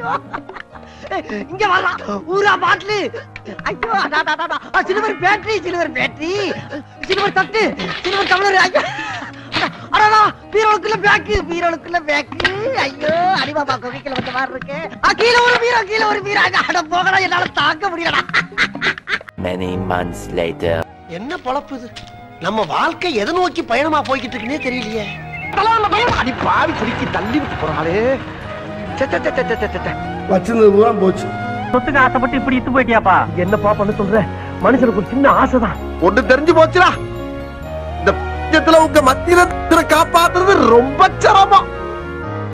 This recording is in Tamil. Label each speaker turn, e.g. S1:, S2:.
S1: ஐயோ இங்க வரலாம் ஊரா பாட்டிலு ஐயோ அடா, அடா, அடா, அடா. Silver battery silver battery silver தட்டு சில்வர் டம்ளர் ஐயோ அடடா பீரோளுக்குள்ள பேக்கு பீரோளுக்குள்ள பேக்கு ஐயோ அடிபாபா கோவிக்கல வந்த மாதிரி இருக்கு ஆ, கீழே ஒரு பீரோ கீழே ஒரு பீரோ அட போகடா என்னால தாங்க முடியலடா
S2: Many months later.
S1: என்ன பொழப்பு இது நம்ம வாழ்க்கை எதை நோக்கி பயணமா போய்கிட்டு இருக்குன்னே தெரியலையே அடி பாவி குடிக்கி தள்ளி விட்டு போறாளே
S3: வச்சிருந்தது பூரா போச்சு
S4: சொத்துக்கு ஆசைப்பட்டு இப்படி இத்து போயிட்டியாப்பா
S1: என்னப்பா பண்ண சொல்ற மனுஷனுக்கு ஒரு சின்ன ஆசைதான்
S3: ஒண்ணு தெரிஞ்சு போச்சுடா இந்த பட்சத்துல உங்க மத்தியில காப்பாத்துறது ரொம்ப சிரமம்